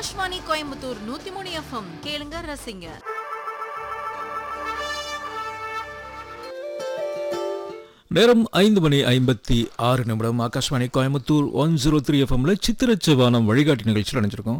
ஆகாஷ்வாணி கோயம்புத்தூர் நூத்தி மூணு எஃப்எம் கேளுங்க ரசிங்க நேரம் ஐந்து மணி ஐம்பத்தி ஆறு நிமிடம் Akashvani Coimbatore one zero three எஃப்எம்ல சித்திரச்சவானம் வழிகாட்டி நிகழ்ச்சியில் நினைச்சிருக்கோம்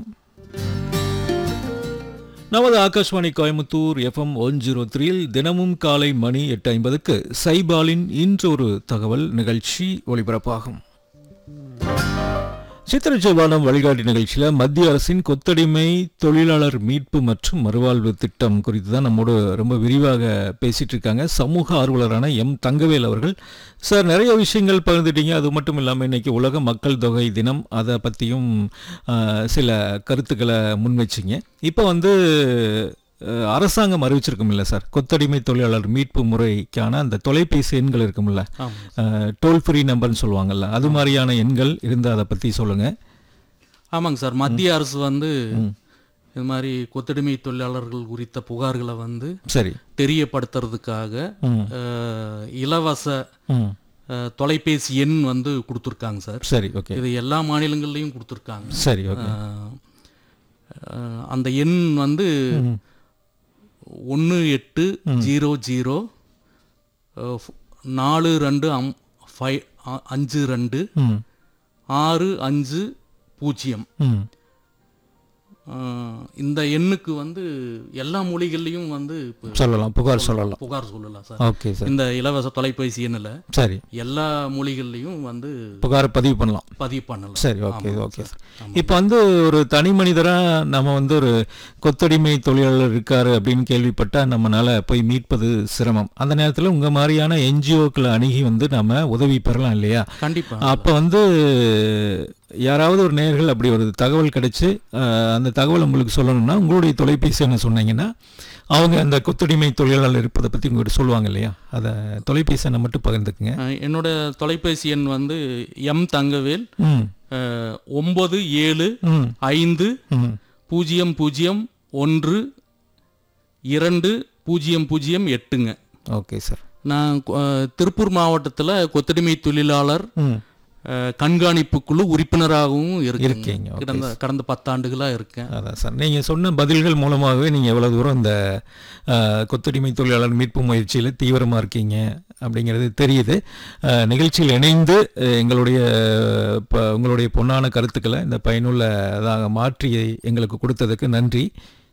நமது Akashvani Coimbatore F M one zero த்ரீயில் தினமும் காலை மணி எட்டு ஐம்பதுக்கு சைபாலின் இன்றொரு தகவல் நிகழ்ச்சி ஒளிபரப்பாகும் சித்திரச்சவானம் வழிகாட்டி நிகழ்ச்சியில் மத்திய அரசின் கொத்தடிமை தொழிலாளர் மீட்பு மற்றும் மறுவாழ்வு திட்டம் குறித்து தான் நம்மோடு ரொம்ப விரிவாக பேசிட்டு இருக்காங்க சமூக ஆர்வலரான எம் தங்கவேல் அவர்கள் சார் நிறைய விஷயங்கள் பகிர்ந்துட்டீங்க அது மட்டும் இல்லாமல் இன்னைக்கு உலக மக்கள் தொகை தினம் அதை பற்றியும் சில கருத்துக்களை முன்வச்சிங்க இப்போ வந்து அஹ், அரசாங்கம் அறிவிச்சிருக்கும் இல்லை சார் கொத்தடிமை தொழிலாளர் மீட்பு முறைக்கான அந்த தொலைபேசி எண்கள் இருக்கும்ல ஆமாம் டோல் ஃப்ரீ நம்பர்னு சொல்லுவாங்கல்ல அது மாதிரியான எண்கள் இருந்தால் அதை பற்றி சொல்லுங்கள் ஆமாங்க சார் மத்திய அரசு வந்து இது மாதிரி கொத்தடிமை தொழிலாளர்கள் குறித்த புகார்களை வந்து சரி தெரியப்படுத்துறதுக்காக ம் அஹ், இலவச ம் அஹ், தொலைபேசி எண் வந்து கொடுத்துருக்காங்க சார் சரி ஓகே இது எல்லா மாநிலங்கள்லையும் கொடுத்துருக்காங்க சரி ஓகே அஹ், அஹ், அந்த எண் வந்து ஒன்று எட்டு ஜீரோ ஜீரோ அஹ், நாலு ரெண்டு அம் ஃபைவ் அஞ்சு ரெண்டு ம் ஆறு அஞ்சு பூஜ்ஜியம் ம் ஆஹ் இந்த எண்ணுக்கு வந்து எல்லா மொழிகள்லையும் வந்து இப்ப சொல்லலாம் புகார் சொல்லலாம் புகார் சொல்லலாம் சார் ஓகே சார் இந்த இலவச தொலைபேசி எண்ணில் சரி எல்லா மொழிகள்லையும் வந்து புகாரை பதிவு பண்ணலாம் பதிவு பண்ணலாம் சரி ஓகே ஆமாம் ஓகே சார். சார் இப்போ வந்து ஒரு தனி மனிதராக நம்ம வந்து ஒரு கொத்தடிமை தொழிலாளர் இருக்காரு அப்படின்னு கேள்விப்பட்டால் நம்மளால போய் மீட்பது சிரமம் அந்த நேரத்தில் உங்கள் மாதிரியான என்ஜிஓக்களை அணுகி வந்து நம்ம உதவி பெறலாம் இல்லையா கண்டிப்பா அப்போ வந்து யாராவது ஒரு நேர்கள் அப்படி ஒரு தகவல் கிடைச்சு அஹ், அந்த தகவல் உங்களுக்கு சொல்லணும்னா உங்களுடைய தொலைபேசி என்ன சொன்னீங்கன்னா அவங்க அந்த கொத்தடிமை தொழிலாளர் இருப்பதை பற்றி உங்கள்கிட்ட சொல்லுவாங்க இல்லையா அதை தொலைபேசி எண்ணை மட்டும் பகிர்ந்துக்குங்க ஆஹ் என்னோட தொலைபேசி எண் வந்து எம் தங்கவேல் ம் ஆஹ் ஒன்பது ஏழு ம் ஐந்து ம் பூஜ்ஜியம் பூஜ்ஜியம் ஒன்று இரண்டு பூஜ்ஜியம் பூஜ்ஜியம் எட்டுங்க ஓகே சார் நான் ஆஹ் திருப்பூர் மாவட்டத்தில் கொத்தடிமை தொழிலாளர் ம் அஹ், கண்காணிப்பு குழு உறுப்பினராகவும் இருக்கேங்க இருக்கீங்க, okay. கடந்த கடந்த பத்தாண்டுகளா இருக்கேன் அதான் சார் நீங்கள் சொன்ன பதில்கள் மூலமாகவே நீங்கள் எவ்வளோ தூரம் இந்த அஹ், கொத்தடிமை தொழிலாளர் மீட்பு முயற்சியில் தீவிரமாக இருக்கீங்க அப்படிங்கிறது தெரியுது அஹ், நிகழ்ச்சியில் இணைந்து அஹ், எங்களுடைய ப- உங்களுடைய பொன்னான கருத்துக்களை இந்த பயனுள்ளதாக மாற்றி எங்களுக்கு கொடுத்ததுக்கு நன்றி